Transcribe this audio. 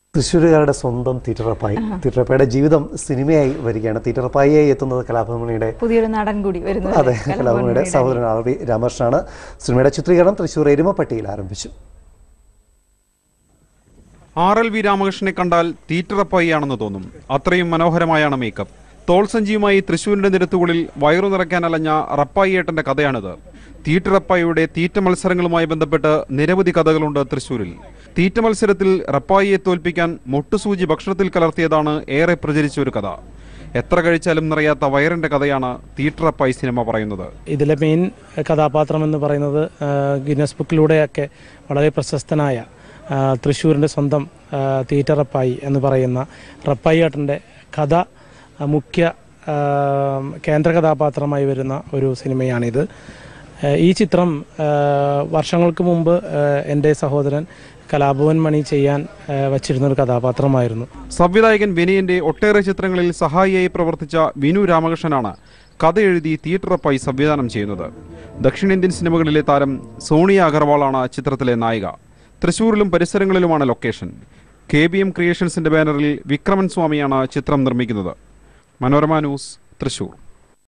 തൃശ്ശൂരുകാരുടെ സ്വന്തം തീറ്ററപ്പായി തീറ്ററപ്പായുടെ ജീവിതം സിനിമയായി വരികയാണ് തീറ്ററപ്പായിയായി എത്തുന്നത് കലാഭവനിയുടെ പുതിയൊരു നടൻ കൂടി വരുന്നത് അതെ കലാഭവനിയുടെ സഹോദരൻ ആർ വി രാമകൃഷ്ണനാണ് സിനിമയുടെ ചിത്രീകരണം തൃശ്ശൂർ എരുമപ്പട്ടിയിൽ ആരംഭിച്ചു ആർ എൽ വി രാമകൃഷ്ണനെ കണ്ടാൽ തീറ്ററപ്പായിയാണെന്ന് തോന്നും അത്രയും മനോഹരമായാണ് മേക്കപ്പ് തോൾസഞ്ചിയുമായി തൃശൂരിന്റെ നിരത്തുകളിൽ വയറു നിറയ്ക്കാൻ അലഞ്ഞ റപ്പായിയേട്ടന്റെ കഥയാണിത് തീറ്ററപ്പായിയുടെ തീറ്റ മത്സരങ്ങളുമായി ബന്ധപ്പെട്ട് നിരവധി കഥകളുണ്ട് തൃശൂരിൽ തീറ്റ മത്സരത്തിൽ റപ്പായിയെ തോൽപ്പിക്കാൻ മുട്ടുസൂചി ഭക്ഷണത്തിൽ കലർത്തിയതാണ് ഏറെ പ്രചരിച്ച ഒരു കഥ എത്ര കഴിച്ചാലും നിറയാത്ത വയറിന്റെ കഥയാണ് തീറ്ററപ്പായി സിനിമ പറയുന്നത് ഇതിലെ മെയിൻ കഥാപാത്രം എന്ന് പറയുന്നത് ആ, ഗിന്നസ് ബുക്കിലൂടെയൊക്കെ വളരെ പ്രശസ്തനായ ആ, തൃശ്ശൂരിൻ്റെ സ്വന്തം ആ, തീറ്റ റപ്പായി എന്ന് പറയുന്ന റപ്പായി ഏട്ടൻ്റെ കഥ ആ, മുഖ്യ ആ, കേന്ദ്ര കഥാപാത്രമായി വരുന്ന ഒരു സിനിമയാണിത് ആ, ഈ ചിത്രം ആ, വർഷങ്ങൾക്ക് മുമ്പ് ആ, എൻ്റെ സഹോദരൻ കലാഭവൻ മണി ചെയ്യാൻ ആ, വച്ചിരുന്ന ഒരു കഥാപാത്രമായിരുന്നു സംവിധായകൻ വിനയന്റെ ഒട്ടേറെ ചിത്രങ്ങളിൽ സഹായിയായി പ്രവർത്തിച്ച വിനു രാമകൃഷ്ണനാണ് കഥ എഴുതി തിയേറ്ററപ്പായി സംവിധാനം ചെയ്യുന്നത് ദക്ഷിണേന്ത്യൻ സിനിമകളിലെ താരം സോണിയ അഗർവാളാണ് ചിത്രത്തിലെ നായിക തൃശൂരിലും പരിസരങ്ങളിലുമാണ് ലൊക്കേഷൻ കെ ബി എം ക്രിയേഷൻസിന്റെ ബാനറിൽ വിക്രമൻ സ്വാമിയാണ് ചിത്രം നിർമ്മിക്കുന്നത് മനോരമ ന്യൂസ് തൃശൂർ